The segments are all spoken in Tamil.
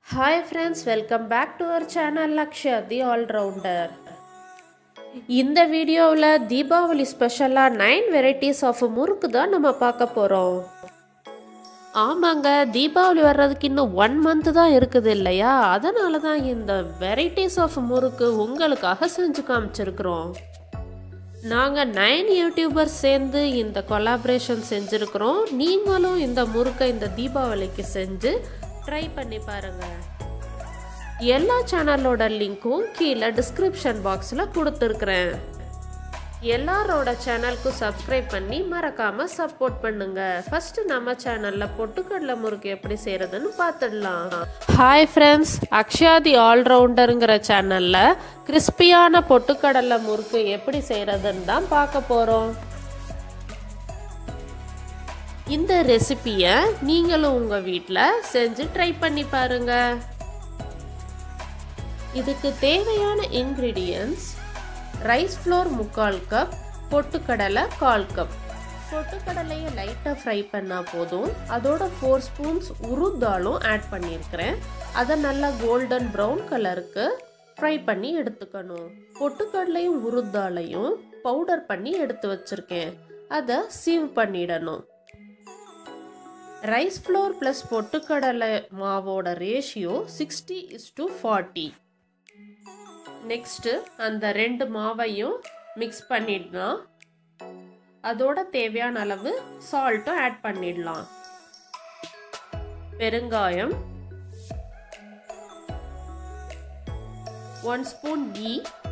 hi friends welcome back to our channel Lakshya the allrounder இந்த வீடியோவில் தீபாவளி ஸ்பெஷலாக நைன் வெரைட்டிஸ் ஆஃப் முறுக்கு தான் நம்ம பார்க்க போகிறோம் ஆமாங்க தீபாவளி வர்றதுக்கு இன்னும் ஒன் மந்த் தான் இருக்குது இல்லையா அதனால தான் இந்த வெரைட்டிஸ் ஆஃப் முறுக்கு உங்களுக்காக செஞ்சு காமிச்சிருக்கிறோம் நாங்கள் நைன் யூடியூபர்ஸ் சேர்ந்து இந்த கொலாபரேஷன் செஞ்சுருக்கிறோம் நீங்களும் இந்த முறுக்கை இந்த தீபாவளிக்கு செஞ்சு ட்ரை பண்ணி பாருங்கள் எல்லா சேனலோட லிங்க்கும் கீழே டிஸ்கிரிப்ஷன் பாக்ஸில் கொடுத்துருக்குறேன் எல்லாரோட சேனலுக்கும் சப்ஸ்கிரைப் பண்ணி மறக்காமல் சப்போர்ட் பண்ணுங்க ஃபர்ஸ்ட் நம்ம சேனலில் பொட்டுக்கடலை முறுக்கு எப்படி செய்கிறதுன்னு பார்த்துடலாம் ஹாய் ஃப்ரெண்ட்ஸ் அக்ஷயாதி ஆல்ரவுண்டருங்கிற சேனலில் கிறிஸ்பியான பொட்டுக்கடலை முறுக்கு எப்படி செய்கிறதுன்னு தான் பார்க்க போகிறோம் இந்த ரெசிபியை நீங்களும் உங்கள் வீட்டில் செஞ்சு ட்ரை பண்ணி பாருங்கள் இதுக்கு தேவையான இன்க்ரீடியன்ஸ் ரைஸ் ஃப்ளோர் முக்கால் கப் பொட்டுக்கடலை கால் கப் பொட்டுக்கடலையை லைட்டாக ஃப்ரை பண்ணால் போதும் அதோட ஃபோர் ஸ்பூன்ஸ் உருதாலும் ஆட் பண்ணியிருக்கிறேன் அதை நல்லா கோல்டன் ப்ரௌன் கலருக்கு ஃப்ரை பண்ணி எடுத்துக்கணும் பொட்டுக்கடலையும் உருதாலையும் பவுடர் பண்ணி எடுத்து வச்சுருக்கேன் அதை சீவ் பண்ணிடணும் ரைஸ் ஃப்ளோர் ப்ளஸ் பொட்டுக்கடலை மாவோட ratio sixty is to forty next அந்த ரெண்டு மாவையும் மிக்ஸ் பண்ணிடலாம் அதோட தேவையான அளவு சால்ட்டும் ஆட் பண்ணிடலாம் பெருங்காயம் ஒன் ஸ்பூன் கீ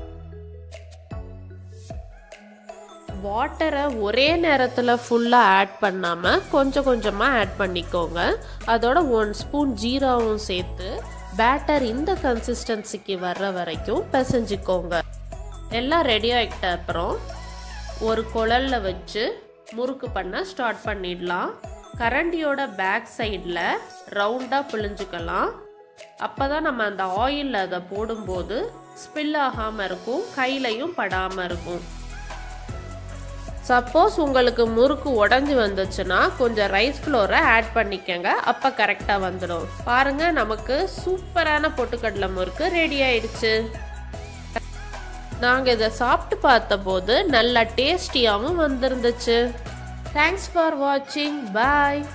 வாட்டரை ஒரே நேரத்தில் ஃபுல்லாக ஆட் பண்ணாமல் கொஞ்சம் கொஞ்சமாக ஆட் பண்ணிக்கோங்க அதோட ஒன் ஸ்பூன் ஜீராவும் சேர்த்து பேட்டர் இந்த கன்சிஸ்டன்சிக்கு வர்ற வரைக்கும் பிசைஞ்சிக்கோங்க எல்லாம் ரெடி ஆகிட்ட அப்புறம் ஒரு குழலில் வச்சு முறுக்கு பண்ண ஸ்டார்ட் பண்ணிடலாம் கரண்டியோட பேக் சைடில் ரவுண்டாக பிழிஞ்சுக்கலாம் அப்போ தான் நம்ம அந்த ஆயிலில் அதை போடும்போது ஸ்பில் ஆகாமல் இருக்கும் கையிலையும் படாமல் இருக்கும் சப்போஸ் உங்களுக்கு முறுக்கு உடஞ்சி வந்துச்சுன்னா கொஞ்சம் ரைஸ் ஃப்ளோரை ஆட் பண்ணிக்கங்க அப்போ கரெக்டாக வந்துடும் பாருங்க நமக்கு சூப்பரான பொட்டுக்கடலை முறுக்கு ரெடி ஆயிடுச்சு நாங்கள் இதை சாப்பிட்டு பார்த்தபோது நல்லா டேஸ்டியாகவும் வந்திருந்துச்சு தேங்க்ஸ் ஃபார் வாட்சிங் பாய்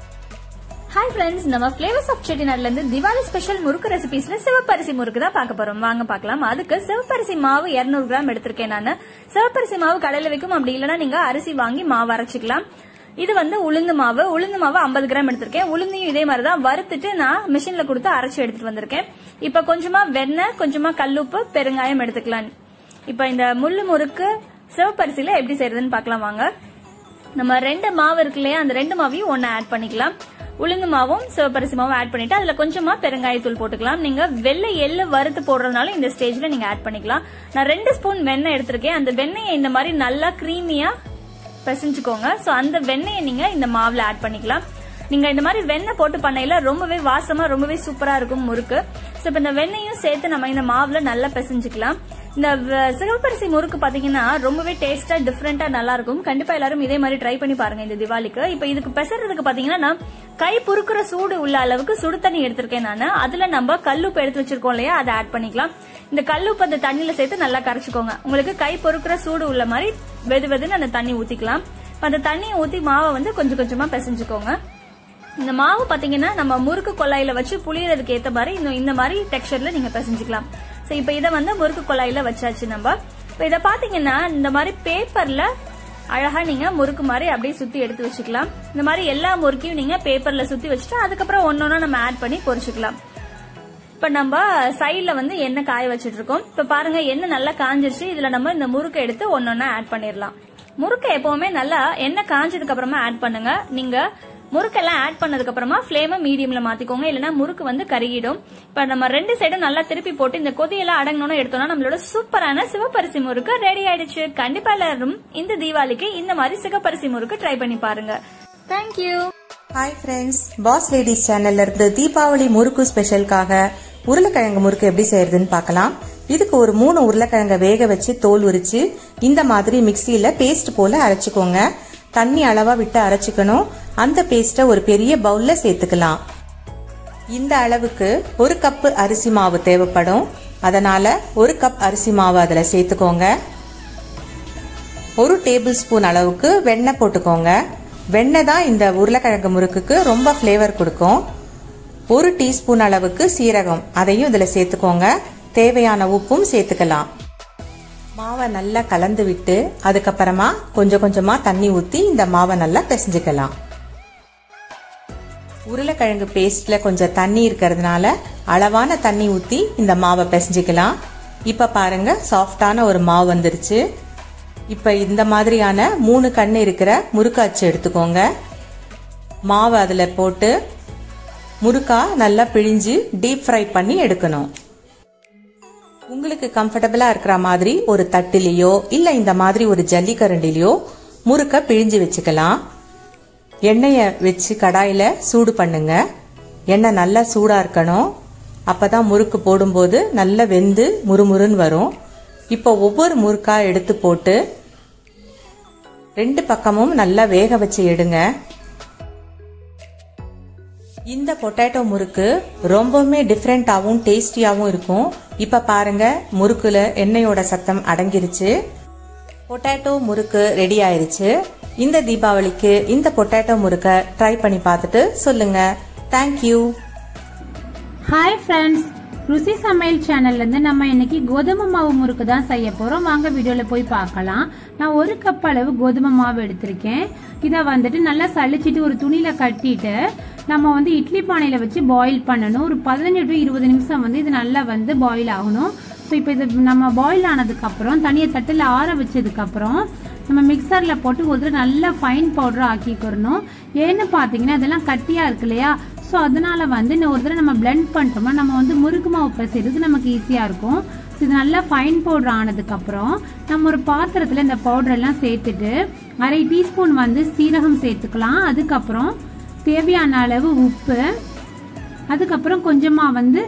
ஹாய் ஃப்ரெண்ட்ஸ் நம்ம ஃபிளேவர்ஸ் ஆஃப் செட்டிநாட்ல இருந்து திவாலி ஸ்பெஷல் முறுக்கு ரெசிபிஸ்ல சிவப்பரிசி முறுக்கு தான் பார்க்க போறோம் வாங்க பார்க்கலாம் அதுக்கு சிவப்பரிசி மாவு 200 கிராம் எடுத்திருக்கேன் நான் சிவப்பரிசி மாவு கடையில வைக்கும் அப்படி இல்லைன்னா நீங்க அரிசி வாங்கி மாவு அரைச்சிக்கலாம் இது வந்து உளுந்து மாவு உளுந்து மாவு 50 கிராம் எடுத்திருக்கேன் உளுந்தையும் இதே மாதிரி தான் வறுத்துட்டு நான் மிஷின்ல கொடுத்து அரைச்சி எடுத்துட்டு வந்திருக்கேன் இப்ப கொஞ்சமா வெண்ணெய் கொஞ்சமா கல்லுப்பு பெருங்காயம் எடுத்துக்கலாம் இப்ப இந்த முள்ளு முறுக்கு சிவப்பரிசியில எப்படி செய்யறதுன்னு பார்க்கலாம் வாங்க நம்ம ரெண்டு மாவு இருக்கு இல்லையா அந்த ரெண்டு மாவையும் ஒன்னு ஆட் பண்ணிக்கலாம் உளுந்து மாவும் சிவப்பரிசி மாவும் ஆட் பண்ணிட்டு அதுல கொஞ்சமா பெருங்காயத்தூள் போட்டுக்கலாம் நீங்க வெள்ளை எள்ளு வறுத்து போடுறதுனால இந்த ஸ்டேஜ்ல நீங்க ஆட் பண்ணிக்கலாம் நான் ரெண்டு ஸ்பூன் வெண்ணெய் எடுத்திருக்கேன் அந்த வெண்ணெயை இந்த மாதிரி நல்லா கிரீமியா பிசைஞ்சுக்கோங்க சோ அந்த வெண்ணெயை நீங்க இந்த மாவுல ஆட் பண்ணிக்கலாம் நீங்க இந்த மாதிரி வெண்ணெய் போட்டு பண்ணையில ரொம்பவே வாசமா ரொம்பவே சூப்பரா இருக்கும் முறுக்கு சோ இப்ப இந்த வெண்ணெயும் சேர்த்து நம்ம இந்த மாவுல நல்லா பிசைஞ்சுக்கலாம் இந்த சிவப்பரிசி முறுக்கு பாத்தீங்கன்னா ரொம்பவே டேஸ்டா டிஃப்ரெண்டா நல்லா இருக்கும் கண்டிப்பா எல்லாரும் இதே மாதிரி ட்ரை பண்ணி பாருங்க இந்த திவாலிக்கு இப்ப இதுக்கு பெசறதுக்கு பாத்தீங்கன்னா நான் கை பொறுக்கிற சூடு உள்ள அளவுக்கு சுடு தண்ணி எடுத்திருக்கேன் நான் அதுல நம்ம கல்லுப்பு எடுத்து வச்சிருக்கோம் இல்லையா அதை ஆட் பண்ணிக்கலாம் இந்த கல்லுப்பு அந்த தண்ணியில சேர்த்து நல்லா கரைச்சிக்கோங்க உங்களுக்கு கை பொறுக்கிற சூடு உள்ள மாதிரி வெது வெதுன்னு அந்த தண்ணி ஊத்திக்கலாம் அந்த தண்ணியை ஊத்தி மாவை வந்து கொஞ்சம் கொஞ்சமா பிசைஞ்சுக்கோங்க இந்த மாவு பாத்தீங்கன்னா நம்ம முறுக்கு கொள்ளாயில வச்சு புளியறதுக்கு ஏத்த மாதிரி இந்த இந்த மாதிரி டெக்ஸ்டர்ல நீங்க பிசைஞ்சுக்கலாம் சோ இப்ப இதை வந்து முறுக்கு கொள்ளாயில வச்சாச்சு நம்ம இப்ப இத பாத்தீங்கன்னா இந்த மாதிரி பேப்பர்ல அழகா நீங்க முறுக்கு மாதிரி அப்படியே சுத்தி எடுத்து வச்சுக்கலாம் இந்த மாதிரி எல்லா முறுக்கையும் நீங்க பேப்பர்ல சுத்தி வச்சுட்டு அதுக்கப்புறம் ஒன்னொன்னா நம்ம ஆட் பண்ணி பொரிச்சுக்கலாம் இப்ப நம்ம சைட்ல வந்து எண்ணெய் காய வச்சிட்டு இருக்கோம் இப்ப பாருங்க எண்ணெய் நல்லா காஞ்சிருச்சு இதுல நம்ம இந்த முறுக்கை எடுத்து ஒன்னொன்னா ஆட் பண்ணிடலாம் முறுக்கை எப்பவுமே நல்லா எண்ணெய் காஞ்சதுக்கு அப்புறமா ஆட் பண்ணுங்க நீங்க முறுக்கெல்லாம் ஆட் பண்ணதுக்கு அப்புறமா ஃபிளேம மீடியம்ல மாத்திக்கோங்க இல்லைன்னா முறுக்கு வந்து கருகிடும் இப்ப நம்ம ரெண்டு சைடும் நல்லா திருப்பி போட்டு இந்த கொதியெல்லாம் அடங்கணும்னு எடுத்தோம்னா நம்மளோட சூப்பரான சிவப்பரிசி முறுக்கு ரெடி ஆயிடுச்சு கண்டிப்பா எல்லாரும் இந்த தீபாவளிக்கு இந்த மாதிரி சிவப்பரிசி முறுக்கு ட்ரை பண்ணி பாருங்க thank you hi friends boss ladies சேனல்ல இருந்து தீபாவளி முறுக்கு ஸ்பெஷலுக்காக உருளைக்கிழங்கு முறுக்கு எப்படி செய்யறதுன்னு பார்க்கலாம் இதுக்கு ஒரு மூணு உருளைக்கிழங்க வேக வச்சு தோல் உரிச்சு இந்த மாதிரி மிக்சியில பேஸ்ட் போல அரைச்சுக்கோங்க தண்ணி அளவா விட்டு அரைச்சுக்கணும் அந்த பேஸ்ட்டை ஒரு பெரிய பவுல்ல சேர்த்துக்கலாம் இந்த அளவுக்கு ஒரு கப்பு அரிசி மாவு தேவைப்படும் அதனால ஒரு கப் அரிசி மாவு அதில் சேர்த்துக்கோங்க ஒரு டேபிள் ஸ்பூன் அளவுக்கு வெண்ணெய் போட்டுக்கோங்க வெண்ணெய் தான் இந்த உருளைக்கிழங்கு முறுக்குக்கு ரொம்ப ஃப்ளேவர் கொடுக்கும் ஒரு டீஸ்பூன் அளவுக்கு சீரகம் அதையும் இதில் சேர்த்துக்கோங்க தேவையான உப்பும் சேர்த்துக்கலாம் மாவை நல்லா கலந்து விட்டு அதுக்கப்புறமா கொஞ்சம் கொஞ்சமாக தண்ணி ஊற்றி இந்த மாவை நல்லா பிசைஞ்சுக்கலாம் உருளைக்கிழங்கு பேஸ்ட்டில் கொஞ்சம் தண்ணி இருக்கிறதுனால அளவான தண்ணி ஊற்றி இந்த மாவை பிசைஞ்சிக்கலாம் இப்போ பாருங்க சாஃப்டான ஒரு மாவு வந்துருச்சு இப்போ இந்த மாதிரியான மூணு கண் இருக்கிற முறுக்காச்சு எடுத்துக்கோங்க மாவு அதில் போட்டு முறுக்கா நல்லா பிழிஞ்சு டீப் ஃப்ரை பண்ணி எடுக்கணும் உங்களுக்கு கம்ஃபர்டபுளா இருக்கிற மாதிரி ஒரு தட்டிலேயோ இல்ல இந்த மாதிரி ஒரு ஜல்லிக்கரண்டிலேயோ முறுக்க பிழிஞ்சு வச்சுக்கலாம் எண்ணெயை வச்சு கடாயில சூடு பண்ணுங்க எண்ணெய் நல்லா சூடா இருக்கணும் அப்பதான் முறுக்கு போடும்போது நல்லா வெந்து முறுமுறுன்னு வரும் இப்போ ஒவ்வொரு முறுக்கா எடுத்து போட்டு ரெண்டு பக்கமும் நல்லா வேக வச்சு எடுங்க இந்த பொட்டேட்டோ முறுக்கு ரொம்பவுமே டிஃப்ரெண்டாகவும் டேஸ்டியாகவும் இருக்கும் இப்போ பாருங்க முறுக்குல எண்ணெயோட சத்தம் அடங்கிருச்சு பொட்டேட்டோ முறுக்கு ரெடி ஆயிருச்சு இந்த தீபாவளிக்கு இந்த பொட்டேட்டோ முறுக்கை ட்ரை பண்ணி பார்த்துட்டு சொல்லுங்க தேங்க்யூ ஹாய் ஃப்ரெண்ட்ஸ் ருசி சமையல் சேனல்ல இருந்து நம்ம இன்னைக்கு கோதுமை மாவு முறுக்கு தான் செய்ய போறோம் வாங்க வீடியோல போய் பார்க்கலாம் நான் ஒரு கப் அளவு கோதுமை மாவு எடுத்திருக்கேன் இதை வந்துட்டு நல்லா சளிச்சிட்டு ஒரு துணியில கட்டிட்டு நம்ம வந்து இட்லி பானையில வச்சு பாயில் பண்ணணும் ஒரு பதினஞ்சு டு இருபது நிமிஷம் வந்து இது நல்லா வந்து பாயில் ஆகணும் ஸோ இப்போ இது நம்ம பாயில் ஆனதுக்கு அப்புறம் தனியை தட்டில் ஆற வச்சதுக்கு அப்புறம் நம்ம மிக்சரில் போட்டு ஒரு தடவை நல்லா ஃபைன் பவுடர் ஆக்கிக்கிறணும் ஏன்னு பார்த்தீங்கன்னா இதெல்லாம் கட்டியாக இருக்கு இல்லையா ஸோ அதனால வந்து இன்னும் ஒரு தடவை நம்ம பிளெண்ட் பண்ணிட்டோம்னா நம்ம வந்து முறுக்கு மாவு பிசைறது நமக்கு ஈஸியாக இருக்கும் ஸோ இது நல்லா ஃபைன் பவுடர் ஆனதுக்கப்புறம் நம்ம ஒரு பாத்திரத்தில் இந்த பவுடர் எல்லாம் சேர்த்துட்டு அரை டீஸ்பூன் வந்து சீரகம் சேர்த்துக்கலாம் அதுக்கப்புறம் தேவையான அளவு உப்பு அதுக்கப்புறம் கொஞ்சமாக வந்து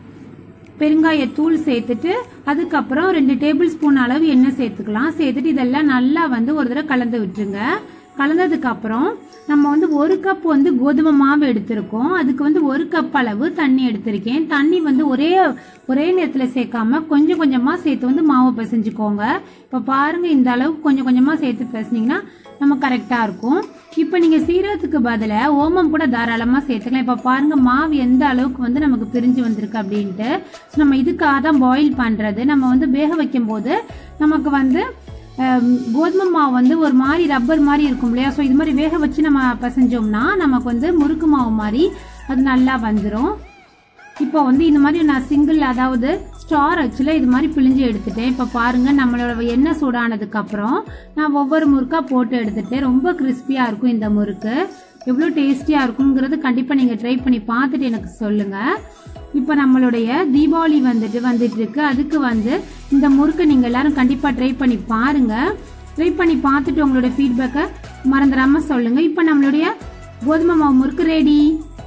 பெருங்காயத்தூள் சேர்த்துட்டு அதுக்கப்புறம் ரெண்டு டேபிள் ஸ்பூன் அளவு எண்ணெய் சேர்த்துக்கலாம் சேர்த்துட்டு இதெல்லாம் நல்லா வந்து ஒரு தடவை கலந்து விட்டுருங்க கலந்ததுக்கு அப்புறம் நம்ம வந்து ஒரு கப் வந்து கோதுமை மாவு எடுத்திருக்கோம் அதுக்கு வந்து ஒரு கப் அளவு தண்ணி எடுத்திருக்கேன் தண்ணி வந்து ஒரே ஒரே நேரத்தில் சேர்க்காம கொஞ்சம் கொஞ்சமாக சேர்த்து வந்து மாவு பிசைஞ்சுக்கோங்க இப்போ பாருங்க இந்த அளவுக்கு கொஞ்சம் கொஞ்சமாக சேர்த்து பிசைஞ்சிங்கன்னா நம்ம கரெக்டாக இருக்கும் இப்போ நீங்கள் சீரகத்துக்கு பதிலாக ஓமம் கூட தாராளமாக சேர்த்துக்கலாம் இப்போ பாருங்க மாவு எந்த அளவுக்கு வந்து நமக்கு பிரிஞ்சு வந்திருக்கு அப்படின்ட்டு ஸோ நம்ம இதுக்காக தான் பாயில் பண்ணுறது நம்ம வந்து வேக வைக்கும் போது நமக்கு வந்து ஹம், கோதுமை மாவு வந்து ஒரு மாதிரி ரப்பர் மாதிரி இருக்கும் இல்லையா ஸோ இது மாதிரி வேக வச்சு நம்ம பிசைஞ்சோம்னா நமக்கு வந்து முறுக்கு மாவு மாதிரி அது நல்லா வந்துடும் இப்போ வந்து இந்த மாதிரி நான் சிங்கிள் அதாவது ஸ்டார் ஆக்சுவலாக இது மாதிரி பிழிஞ்சு எடுத்துட்டேன் இப்போ பாருங்க நம்மளோட எண்ணெய் சூடானதுக்கு அப்புறம் நான் ஒவ்வொரு முறுக்கா போட்டு எடுத்துட்டேன் ரொம்ப கிறிஸ்பியாக இருக்கும் இந்த முறுக்கு எவ்வளோ டேஸ்டியாக இருக்குங்கிறது கண்டிப்பாக நீங்கள் ட்ரை பண்ணி பார்த்துட்டு எனக்கு சொல்லுங்கள் இப்போ நம்மளுடைய தீபாவளி வந்துட்டு வந்துட்டு இருக்கு அதுக்கு வந்து இந்த முறுக்கு நீங்கள் எல்லாரும் கண்டிப்பாக ட்ரை பண்ணி பாருங்க ட்ரை பண்ணி பார்த்துட்டு உங்களோட ஃபீட்பேக்கை மறந்துடாம சொல்லுங்க இப்போ நம்மளுடைய கோதுமை மாவு முறுக்கு ரெடி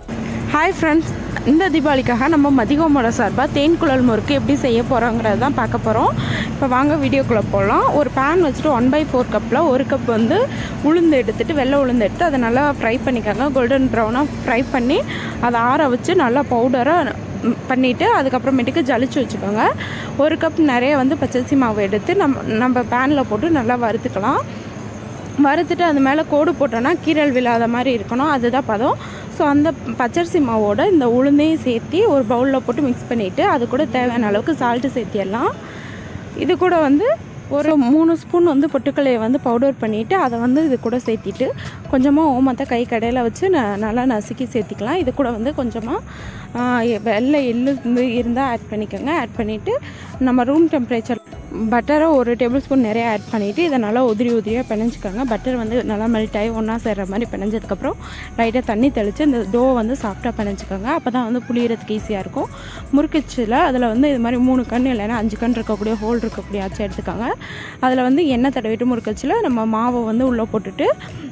ஹாய் ஃப்ரெண்ட்ஸ் இந்த தீபாவளிக்காக நம்ம மதிகோமோட சார்பாக தேன் குழல் முறுக்கு எப்படி செய்ய போகிறோங்கிறது தான் பார்க்க போகிறோம் இப்போ வாங்க வீடியோக்குள்ளே போகலாம் ஒரு பேன் வச்சுட்டு ஒன் பை ஃபோர் கப்பில் ஒரு கப் வந்து உளுந்து எடுத்துட்டு வெள்ளை உளுந்து எடுத்து அதை நல்லா ஃப்ரை பண்ணிக்கோங்க கோல்டன் ப்ரௌனாக ஃப்ரை பண்ணி அதை ஆற வச்சு நல்லா பவுடரை பண்ணிவிட்டு அதுக்கப்புறமேட்டுக்கு ஜலிச்சு வச்சுக்கோங்க ஒரு கப் நிறைய வந்து பச்சரிசி மாவு எடுத்து நம்ம நம்ம பேனில் போட்டு நல்லா வறுத்துக்கலாம் வறுத்துட்டு அது மேலே கோடு போட்டோன்னா கீரல் விழாத மாதிரி இருக்கணும் அதுதான் பதம் ஸோ அந்த பச்சரிசி மாவோட இந்த உளுந்தையும் சேர்த்து ஒரு பவுலில் போட்டு மிக்ஸ் பண்ணிவிட்டு அது கூட தேவையான அளவுக்கு சால்ட்டு சேர்த்திடலாம் இது கூட வந்து ஒரு மூணு ஸ்பூன் வந்து பொட்டுக்கலையை வந்து பவுடர் பண்ணிவிட்டு அதை வந்து இது கூட சேர்த்திட்டு கொஞ்சமாக ஓமத்தை கை கடையில் வச்சு ந நல்லா நசுக்கி சேர்த்திக்கலாம் இது கூட வந்து கொஞ்சமாக வெள்ளை எள்ளு வந்து இருந்தால் ஆட் பண்ணிக்கோங்க ஆட் பண்ணிவிட்டு நம்ம ரூம் டெம்பரேச்சர் பட்டரை ஒரு டேபிள் ஸ்பூன் நிறைய ஆட் பண்ணிவிட்டு இதை நல்லா உதிரி உதிரியாக பிணைஞ்சிக்கோங்க பட்டர் வந்து நல்லா மெல்ட் ஆகி ஒன்றா சேர்கிற மாதிரி பிணைஞ்சதுக்கப்புறம் லைட்டாக தண்ணி தெளித்து இந்த டோ வந்து சாஃப்டாக பிணைஞ்சிக்கோங்க அப்போ தான் வந்து புளியறதுக்கு ஈஸியாக இருக்கும் முறுக்குச்சில் அதில் வந்து இது மாதிரி மூணு கண் இல்லைன்னா அஞ்சு கண் இருக்கக்கூடிய ஹோல் இருக்கக்கூடிய ஆச்சு எடுத்துக்கோங்க அதில் வந்து எண்ணெய் தடவிட்டு முறுக்கச்சில் நம்ம மாவை வந்து உள்ளே போட்டுட்டு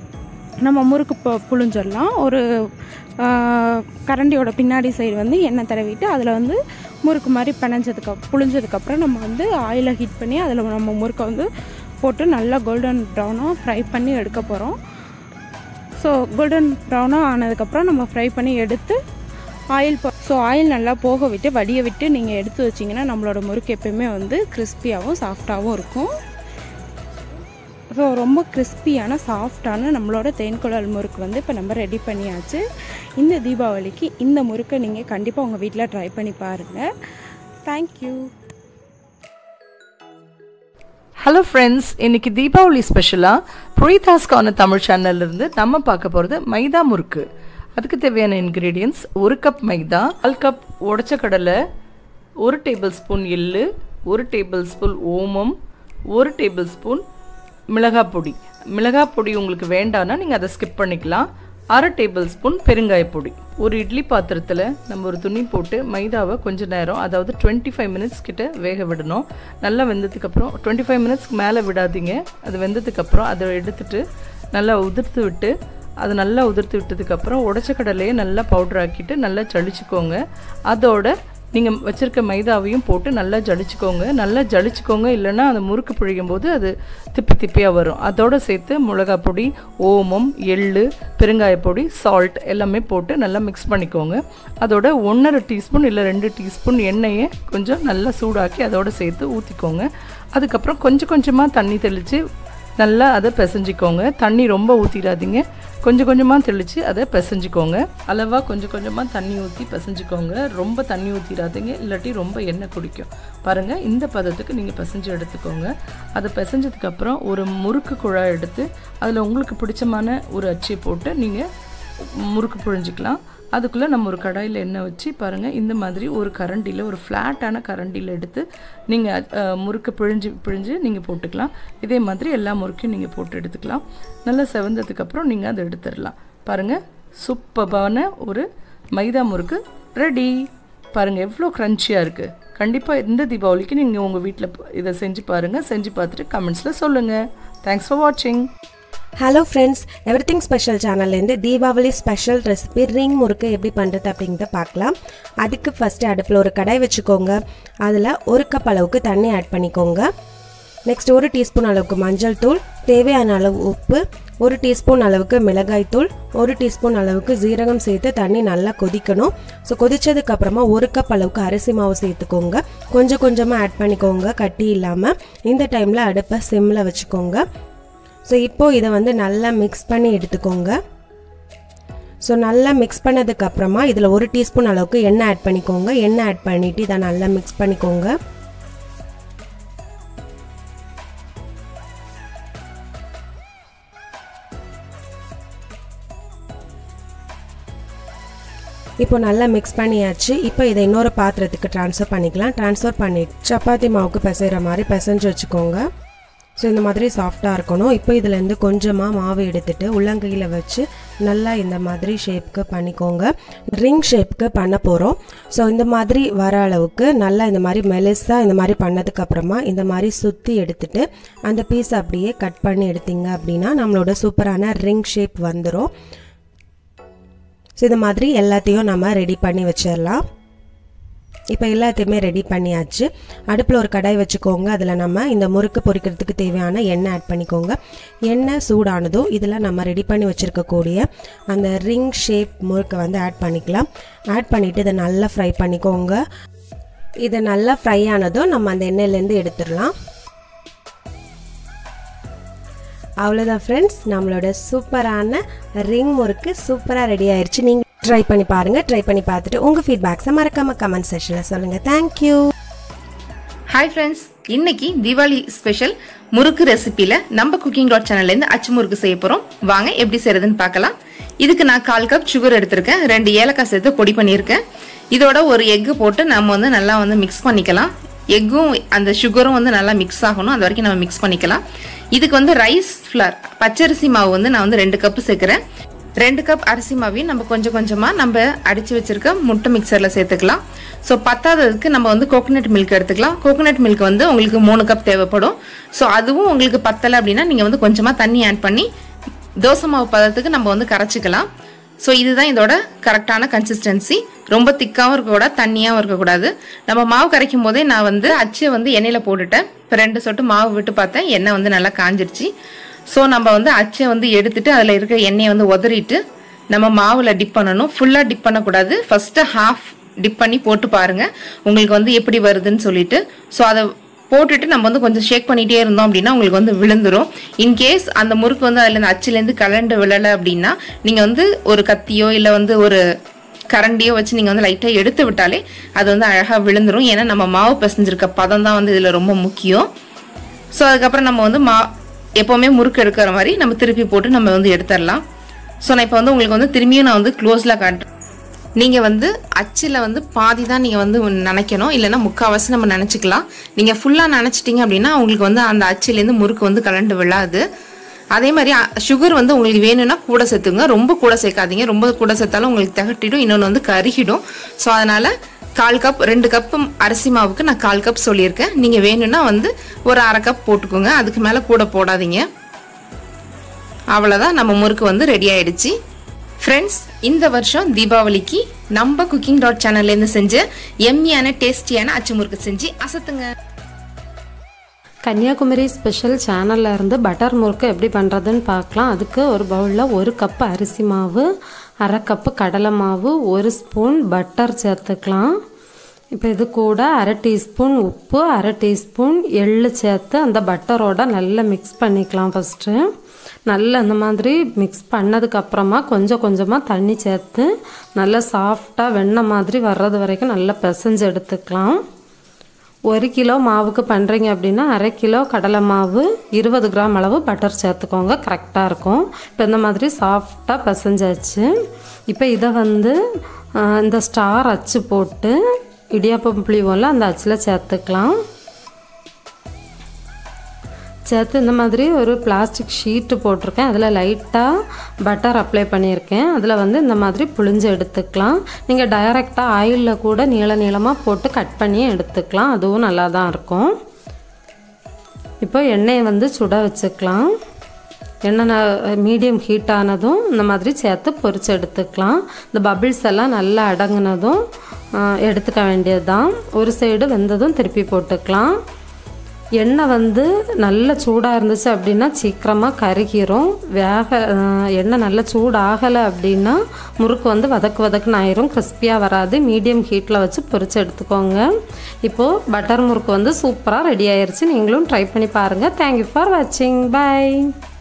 நம்ம முறுக்கு பு புழிஞ்சிடலாம் ஒரு ஆ, கரண்டியோட பின்னாடி சைடு வந்து எண்ணெய் தடவிட்டு அதில் வந்து முறுக்கு மாதிரி பிணைஞ்சதுக்கு புழிஞ்சதுக்கப்புறம் நம்ம வந்து ஆயிலை ஹீட் பண்ணி அதில் நம்ம முறுக்கை வந்து போட்டு நல்லா கோல்டன் ப்ரௌனாக ஃப்ரை பண்ணி எடுக்க போகிறோம் ஸோ கோல்டன் ப்ரௌனாக ஆனதுக்கப்புறம் நம்ம ஃப்ரை பண்ணி எடுத்து ஆயில் ஸோ ஆயில் நல்லா போக விட்டு வடிய விட்டு நீங்கள் எடுத்து வச்சிங்கன்னா நம்மளோட முறுக்கு எப்பயுமே வந்து கிறிஸ்பியாகவும் சாஃப்டாகவும் இருக்கும் ஸோ ரொம்ப கிறிஸ்பியான சாஃப்டான நம்மளோட தேன்குழல் முறுக்கு வந்து இப்போ நம்ம ரெடி பண்ணியாச்சு இந்த தீபாவளிக்கு இந்த முறுக்கை நீங்கள் கண்டிப்பாக உங்கள் வீட்டில் ட்ரை பண்ணி பாருங்கள் தேங்க்யூ ஹலோ ஃப்ரெண்ட்ஸ் இன்னைக்கு தீபாவளி ஸ்பெஷலாக புரிதாஸ்கான தமிழ் சேனல்ல இருந்து நம்ம பார்க்க போகிறது மைதா முறுக்கு அதுக்கு தேவையான இன்க்ரீடியன்ஸ் ஒரு கப் மைதா கால் கப் உடச்ச கடலை ஒரு டேபிள் ஸ்பூன் எள்ளு ஒரு டேபிள் ஸ்பூன் ஓமம் ஒரு டேபிள் ஸ்பூன் மிளகாய் பொடி மிளகாய் பொடி உங்களுக்கு வேண்டாம்னா நீங்கள் அதை ஸ்கிப் பண்ணிக்கலாம் அரை டேபிள் ஸ்பூன் பெருங்காய பொடி ஒரு இட்லி பாத்திரத்தில் நம்ம ஒரு துணி போட்டு மைதாவை கொஞ்ச நேரம் அதாவது டுவெண்ட்டி ஃபைவ் மினிட்ஸ் கிட்ட வேக விடணும் நல்லா வெந்ததுக்கப்புறம் டுவெண்ட்டி ஃபைவ் மினிட்ஸ்க்கு மேலே விடாதீங்க அது வெந்ததுக்கப்புறம் அதை எடுத்துட்டு நல்லா உதிர்த்து விட்டு அது நல்லா உதிர்த்து விட்டதுக்கப்புறம் உடச்ச கடலையை நல்லா பவுடர் ஆக்கிட்டு நல்லா ஜலிச்சுக்கோங்க அதோட நீங்கள் வச்சுருக்க மைதாவையும் போட்டு நல்லா ஜலிச்சுக்கோங்க நல்லா ஜலிச்சுக்கோங்க இல்லைன்னா அந்த முறுக்கு பிழியும் போது அது திப்பி திப்பியாக வரும் அதோடு சேர்த்து மிளகாய் பொடி ஓமம் எள்ளு பெருங்காய பொடி சால்ட் எல்லாமே போட்டு நல்லா மிக்ஸ் பண்ணிக்கோங்க அதோட ஒன்றரை டீஸ்பூன் இல்லை ரெண்டு டீஸ்பூன் எண்ணெயை கொஞ்சம் நல்லா சூடாக்கி அதோடு சேர்த்து ஊற்றிக்கோங்க அதுக்கப்புறம் கொஞ்சம் கொஞ்சமாக தண்ணி தெளித்து நல்லா அதை பிசைஞ்சிக்கோங்க தண்ணி ரொம்ப ஊற்றிடாதீங்க கொஞ்சம் கொஞ்சமாக தெளித்து அதை பிசைஞ்சிக்கோங்க அளவாக கொஞ்சம் கொஞ்சமாக தண்ணி ஊற்றி பிசைஞ்சிக்கோங்க ரொம்ப தண்ணி ஊற்றிடாதீங்க இல்லாட்டி ரொம்ப எண்ணெய் குடிக்கும் பாருங்கள் இந்த பதத்துக்கு நீங்கள் பிசைஞ்சு எடுத்துக்கோங்க அதை பிசைஞ்சதுக்கப்புறம் ஒரு முறுக்கு குழாய் எடுத்து அதில் உங்களுக்கு பிடிச்சமான ஒரு அச்சை போட்டு நீங்கள் முறுக்கு புழிஞ்சிக்கலாம் அதுக்குள்ளே நம்ம ஒரு கடாயில் எண்ணெய் வச்சு பாருங்கள் இந்த மாதிரி ஒரு கரண்டியில் ஒரு ஃப்ளாட்டான கரண்டியில் எடுத்து நீங்கள் முறுக்கு பிழிஞ்சு பிழிஞ்சு நீங்கள் போட்டுக்கலாம் இதே மாதிரி எல்லா முறுக்கையும் நீங்கள் போட்டு எடுத்துக்கலாம் நல்லா செவந்ததுக்கப்புறம் நீங்கள் அதை எடுத்துடலாம் பாருங்கள் சூப்பரான ஒரு மைதா முறுக்கு ரெடி பாருங்கள் எவ்வளோ க்ரன்ச்சியாக இருக்குது கண்டிப்பாக இந்த தீபாவளிக்கு நீங்கள் உங்கள் வீட்டில் இதை செஞ்சு பாருங்கள் செஞ்சு பார்த்துட்டு கமெண்ட்ஸில் சொல்லுங்கள் தேங்க்ஸ் ஃபார் வாட்சிங் ஹலோ ஃப்ரெண்ட்ஸ் எவ்ரிதிங் ஸ்பெஷல் சேனல்லேருந்து Deepavali special recipe ring murukku எப்படி பண்ணுறது அப்படிங்கிறத பார்க்கலாம் அதுக்கு ஃபஸ்ட்டு அடுப்பில் ஒரு கடாய் வச்சுக்கோங்க அதில் ஒரு கப் அளவுக்கு தண்ணி ஆட் பண்ணிக்கோங்க நெக்ஸ்ட் ஒரு டீஸ்பூன் அளவுக்கு மஞ்சள் தூள் தேவையான அளவு உப்பு ஒரு டீஸ்பூன் அளவுக்கு மிளகாய் தூள் ஒரு டீஸ்பூன் அளவுக்கு ஜீரகம் சேர்த்து தண்ணி நல்லா கொதிக்கணும் ஸோ கொதிச்சதுக்கு அப்புறமா ஒரு கப் அளவுக்கு அரிசி மாவு சேர்த்துக்கோங்க கொஞ்சம் கொஞ்சமாக ஆட் பண்ணிக்கோங்க கட்டி இல்லாமல் இந்த டைமில் அடுப்பை சிம்மில் வச்சுக்கோங்க ஸோ இப்போது இதை வந்து நல்லா மிக்ஸ் பண்ணி எடுத்துக்கோங்க ஸோ நல்லா மிக்ஸ் பண்ணதுக்கப்புறமா இதில் ஒரு டீஸ்பூன் அளவுக்கு எண்ணெய் ஆட் பண்ணிக்கோங்க எண்ணெய் ஆட் பண்ணிவிட்டு இதை நல்லா மிக்ஸ் பண்ணிக்கோங்க இப்போ நல்லா மிக்ஸ் பண்ணியாச்சு இப்போ இதை இன்னொரு பாத்திரத்துக்கு ட்ரான்ஸ்ஃபர் பண்ணிக்கலாம் ட்ரான்ஸ்ஃபர் பண்ணி சப்பாத்தி மாவுக்கு பிசைகிற மாதிரி பிசைஞ்சு வச்சுக்கோங்க ஸோ இந்த மாதிரி சாஃப்டாக இருக்கணும் இப்போ இதுலேருந்து கொஞ்சமாக மாவு எடுத்துட்டு உள்ளங்கையில் வச்சு நல்லா இந்த மாதிரி ஷேப்புக்கு பண்ணிக்கோங்க ரிங் ஷேப்புக்கு பண்ண போகிறோம் ஸோ இந்த மாதிரி வர அளவுக்கு நல்லா இந்த மாதிரி மெலிஸாக இந்த மாதிரி பண்ணதுக்கப்புறமா இந்த மாதிரி சுற்றி எடுத்துட்டு அந்த பீஸ் அப்படியே கட் பண்ணி எடுத்தீங்க அப்படின்னா நம்மளோட சூப்பரான ரிங் ஷேப் வந்துடும் ஸோ இது மாதிரி எல்லாத்தையும் நம்ம ரெடி பண்ணி வச்சிடலாம் இப்போ எல்லாத்தையுமே ரெடி பண்ணியாச்சு அடுப்பில் ஒரு கடாய் வச்சுக்கோங்க அதில் நம்ம இந்த முறுக்கு பொரிக்கிறதுக்கு தேவையான எண்ணெய் ஆட் பண்ணிக்கோங்க எண்ணெய் சூடானதும் இதில் நம்ம ரெடி பண்ணி வச்சுருக்கக்கூடிய அந்த ரிங் ஷேப் முறுக்கை வந்து ஆட் பண்ணிக்கலாம் ஆட் பண்ணிவிட்டு இதை நல்லா ஃப்ரை பண்ணிக்கோங்க இது நல்லா ஃப்ரை ஆனதும் நம்ம அந்த எண்ணெயிலேருந்து எடுத்துடலாம் அவ்வளோதான் ஃப்ரெண்ட்ஸ் நம்மளோட சூப்பரான ரிங் முறுக்கு சூப்பராக ரெடி ஆயிடுச்சு நீங்கள் ட்ரை பண்ணி பாருங்கள் ட்ரை பண்ணி பார்த்துட்டு உங்கள் ஃபீட்பேக்ஸை மறக்காமல் கமெண்ட் செக்ஷனில் சொல்லுங்கள் தேங்க்யூ ஹாய் ஃப்ரெண்ட்ஸ் இன்னைக்கு தீபாவளி ஸ்பெஷல் முறுக்கு ரெசிபியில் நம்ம குக்கிங் டாட் சேனல்லேருந்து அச்சு முறுக்கு செய்ய போகிறோம் வாங்க எப்படி செய்யறதுன்னு பார்க்கலாம் இதுக்கு நான் கால் கப் சுகர் எடுத்திருக்கேன் ரெண்டு ஏலக்காய் சேர்த்து பொடி பண்ணியிருக்கேன் இதோட ஒரு எக்கு போட்டு நம்ம வந்து நல்லா வந்து மிக்ஸ் பண்ணிக்கலாம் எக்கும் அந்த சுகரும் வந்து நல்லா மிக்ஸ் ஆகணும் அது வரைக்கும் நம்ம மிக்ஸ் பண்ணிக்கலாம் இதுக்கு வந்து ரைஸ் ஃப்ளார் பச்சரிசி மாவு வந்து நான் வந்து ரெண்டு கப்பு சேர்க்குறேன் ரெண்டு கப் அரிசி மாவையும் நம்ம கொஞ்சம் கொஞ்சமாக நம்ம அடித்து வச்சிருக்க முட்டை மிக்சரில் சேர்த்துக்கலாம் ஸோ பத்தாததுக்கு நம்ம வந்து கோகோனட் மில்க் எடுத்துக்கலாம் கோகோனட் மில்க் வந்து உங்களுக்கு மூணு கப் தேவைப்படும் ஸோ அதுவும் உங்களுக்கு பத்தலை அப்படின்னா நீங்கள் வந்து கொஞ்சமாக தண்ணி ஆட் பண்ணி தோசை மாவு பதத்துக்கு நம்ம வந்து கரைச்சிக்கலாம் ஸோ இதுதான் இதோட கரெக்டான கன்சிஸ்டன்சி ரொம்ப திக்காகவும் இருக்கக்கூடாது தண்ணியாகவும் இருக்கக்கூடாது நம்ம மாவு கரைக்கும் போதே நான் வந்து அச்சை வந்து எண்ணெயில் போட்டுட்டேன் இப்போ ரெண்டு சொட்டு மாவு விட்டு பார்த்தேன் எண்ணெய் வந்து நல்லா காஞ்சிருச்சு ஸோ நம்ம வந்து அச்சை வந்து எடுத்துட்டு அதில் இருக்க எண்ணெயை வந்து உதறிட்டு நம்ம மாவில் டிப் பண்ணணும் ஃபுல்லாக டிப் பண்ணக்கூடாது ஃபஸ்ட்டு ஹாஃப் டிப் பண்ணி போட்டு பாருங்க உங்களுக்கு வந்து எப்படி வருதுன்னு சொல்லிட்டு ஸோ அதை போட்டுட்டு நம்ம வந்து கொஞ்சம் ஷேக் பண்ணிட்டே இருந்தோம் அப்படின்னா உங்களுக்கு வந்து விழுந்துரும் இன்கேஸ் அந்த முறுக்கு வந்து அதில் அச்சுலேருந்து கலண்டு விழலை அப்படின்னா நீங்கள் வந்து ஒரு கத்தியோ இல்லை வந்து ஒரு கரண்டியோ வச்சு நீங்கள் வந்து லைட்டாக எடுத்து விட்டாலே அது வந்து அழகாக விழுந்துரும் ஏன்னா நம்ம மாவு பிசைஞ்சிருக்க பதம் தான் வந்து இதில் ரொம்ப முக்கியம் ஸோ அதுக்கப்புறம் நம்ம வந்து மா எப்போவுமே முறுக்கு எடுக்கிற மாதிரி நம்ம திருப்பி போட்டு நம்ம வந்து எடுத்துடலாம் ஸோ நான் இப்போ வந்து உங்களுக்கு வந்து திரும்பியும் நான் வந்து க்ளோஸில் காட்டுறேன் நீங்கள் வந்து அச்சில் வந்து பாதி தான் நீங்கள் வந்து நினைக்கணும் இல்லைன்னா முக்கால்வாசி நம்ம நினச்சிக்கலாம் நீங்கள் ஃபுல்லாக நினச்சிட்டிங்க அப்படின்னா உங்களுக்கு வந்து அந்த அச்சிலேருந்து முறுக்கு வந்து கலண்டு விழாது அதே மாதிரி சுகர் வந்து உங்களுக்கு வேணும்னா கூட சேர்த்துங்க ரொம்ப கூட சேர்க்காதீங்க ரொம்ப கூட சேர்த்தாலும் உங்களுக்கு திகட்டிடும் இன்னொன்று வந்து கருகிடும் ஸோ அதனால் கால் கப் ரெண்டு கப்பு அரிசி மாவுக்கு நான் கால் கப் சொல்லியிருக்கேன் நீங்கள் வேணும்னா வந்து ஒரு அரை கப் போட்டுக்கோங்க அதுக்கு மேலே கூட போடாதீங்க அவ்வளோதான் நம்ம முறுக்கு வந்து ரெடி ஆயிடுச்சு ஃப்ரெண்ட்ஸ் இந்த வருஷம் தீபாவளிக்கு நம்ம குக்கிங் டாட் சேனல்லேருந்து செஞ்ச எம்மியான டேஸ்டியான அச்சு முறுக்கு செஞ்சு அசத்துங்க கன்னியாகுமரி ஸ்பெஷல் சேனல்ல இருந்து பட்டர் முறுக்கு எப்படி பண்ணுறதுன்னு பார்க்கலாம் அதுக்கு ஒரு பவுலில் ஒரு கப்பு அரிசி மாவு அரை கப்பு கடலை மாவு ஒரு ஸ்பூன் பட்டர் சேர்த்துக்கலாம் இப்போ இது கூட அரை டீஸ்பூன் உப்பு அரை டீஸ்பூன் எள்ளு சேர்த்து அந்த பட்டரோட நல்லா மிக்ஸ் பண்ணிக்கலாம் ஃபஸ்ட்டு நல்லா அந்த மாதிரி மிக்ஸ் பண்ணதுக்கப்புறமா கொஞ்சம் கொஞ்சமாக தண்ணி சேர்த்து நல்லா சாஃப்டாக வெண்ணெய் மாதிரி வர்றது வரைக்கும் நல்லா பிசைஞ்சு எடுத்துக்கலாம் ஒரு கிலோ மாவுக்கு பண்ணுறீங்க அப்படின்னா அரை கிலோ கடலை மாவு இருபது கிராம் அளவு பட்டர் சேர்த்துக்கோங்க கரெக்டாக இருக்கும் இப்போ இந்த மாதிரி சாஃப்டாக பிசைஞ்சாச்சு இப்போ இதை வந்து ஆஹ், இந்த ஸ்டார் அச்சு போட்டு இடியாப்பம் புளிவோல அந்த அச்சில் சேர்த்துக்கலாம் சேர்த்து இந்த மாதிரி ஒரு பிளாஸ்டிக் ஷீட்டு போட்டிருக்கேன் அதில் லைட்டாக பட்டர் அப்ளை பண்ணியிருக்கேன் அதில் வந்து இந்த மாதிரி புழிஞ்சு எடுத்துக்கலாம் நீங்கள் டைரெக்டாக ஆயிலில் கூட நீள நீளமாக போட்டு கட் பண்ணி எடுத்துக்கலாம் அதுவும் நல்லா தான் இருக்கும் இப்போ எண்ணெயை வந்து சுட வச்சுக்கலாம் எண்ணெய் மீடியம் ஹீட் ஆனதும் இந்த மாதிரி சேர்த்து பொரிச்சு எடுத்துக்கலாம் இந்த பபிள்ஸ் எல்லாம் நல்லா அடங்குனதும் ஆ, எடுத்துக்க வேண்டியது தான் ஒரு சைடு வெந்ததும் திருப்பி போட்டுக்கலாம் எண்ணெய் வந்து நல்ல சூடாக இருந்துச்சு அப்படின்னா சீக்கிரமாக கருகிரும் வேக அஹ், எண்ணெய் நல்ல சூடாகலை அப்படின்னா முறுக்கு வந்து வதக்கு வதக்குன்னு ஆயிரும் கிறிஸ்பியாக வராது மீடியம் ஹீட்டில் வச்சு பொரிச்சு எடுத்துக்கோங்க இப்போது பட்டர் முறுக்கு வந்து சூப்பராக ரெடி ஆயிருச்சு நீங்களும் ட்ரை பண்ணி பாருங்கள் தேங்க்யூ ஃபார் வாட்சிங் பை